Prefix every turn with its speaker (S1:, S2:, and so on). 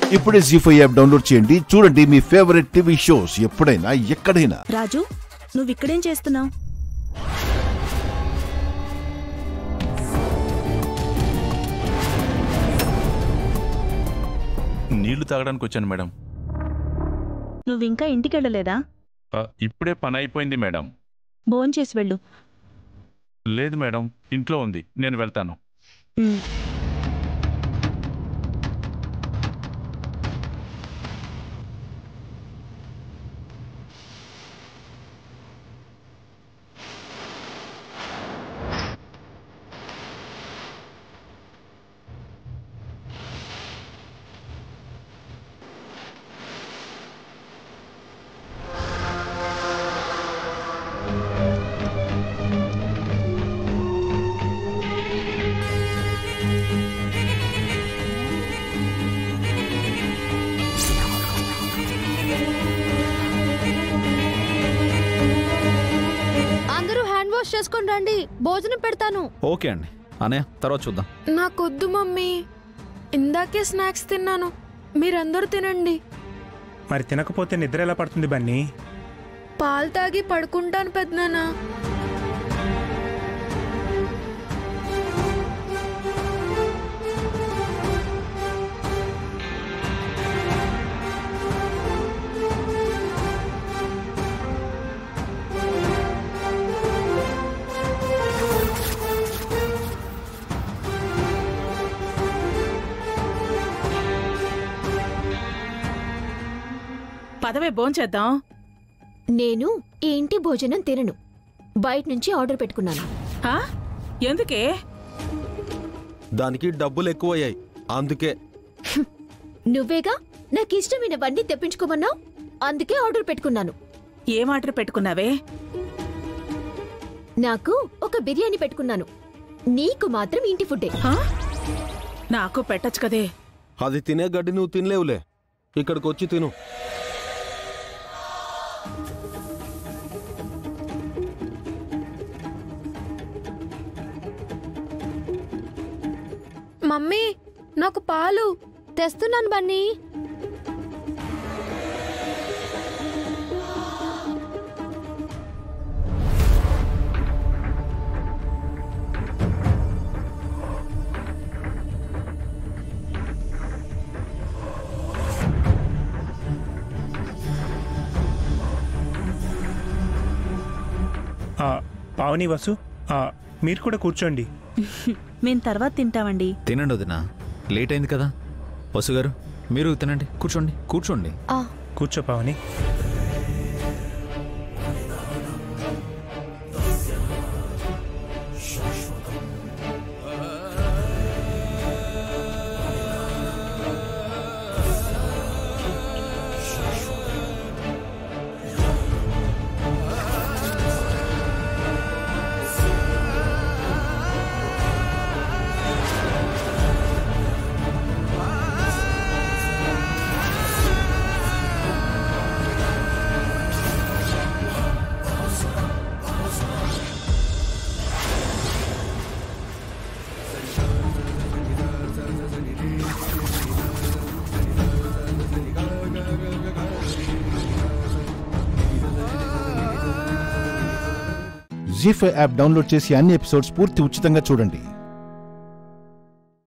S1: ఇప్పుడే G five app download చేయండి చూడండి మీ ఫేవరెట్ టీవీ షోస్ ఎప్పుడైనా ఎక్కడైనా
S2: రాజు నువ్వు ఇక్కడేం చేస్తున్నావు
S3: నీళ్లు తాగడానికి వచ్చాను మేడం
S2: నువ్వు ఇంకా ఇంటికి వెళ్ళలేదా
S3: ఆ, ఇప్పుడే పని అయిపోయింది మేడం
S2: భోంచేసి వెళ్ళు
S3: లేదు మేడం ఇంట్లో ఉంది నేను వెళ్తాను
S2: ఉమ్.
S4: అందరూ హ్యాండ్ వాష్ చేసుకొని రండి భోజనం పెడతాను
S5: ఓకే అండి అనయ్య తర్వాత చూద్దాం
S4: నాకొద్దు మమ్మీ ఇందాకే స్నాక్స్ తిన్నాను మీరందరూ తినండి
S6: మరి తినకపోతే నిద్ర ఎలా పడుతుంది బన్నీ
S4: పాలు తాగి పడుకుంటాను పెద్దనాన్న
S2: పదవే భోంచేద్దాం
S7: నేను ఈ ఇంటి భోజనం తినను బయట నుంచి ఆర్డర్ పెట్టుకున్నాను
S2: ఆ? ఎందుకే
S8: దానికి డబ్బులు ఎక్కువయ్యాయి అందుకే
S7: నువ్వేగా నాకు ఇష్టమైనవన్నీ తెప్పించుకోమన్నావు అందుకే ఆర్డర్ పెట్టుకున్నాను
S2: ఏం ఆర్డర్ పెట్టుకున్నావే
S7: నాకు ఒక బిర్యానీ పెట్టుకున్నాను నీకు మాత్రం ఇంటి ఫుడ్డే
S2: ఆ? నాకు పెట్టచ్చు కదే
S8: అది తినే గడ్డి నువ్వు తినలేవులే ఇక్కడికి వచ్చి తిను
S4: మమ్మీ నాకు పాలు తెస్తున్నాను బన్నీ
S6: ఆ, పావని వసు ఆ, మీరు కూడా కూర్చోండి
S2: మేము తర్వాత తింటామండి
S5: తినండి వదినా లేట్ అయింది కదా వసు గారు మీరు తినండి కూర్చోండి కూర్చోండి
S6: కూర్చో Pavani
S1: Zee five app download చేసి అన్ని ఎపిసోడ్స్ పూర్తి ఉచితంగా చూడండి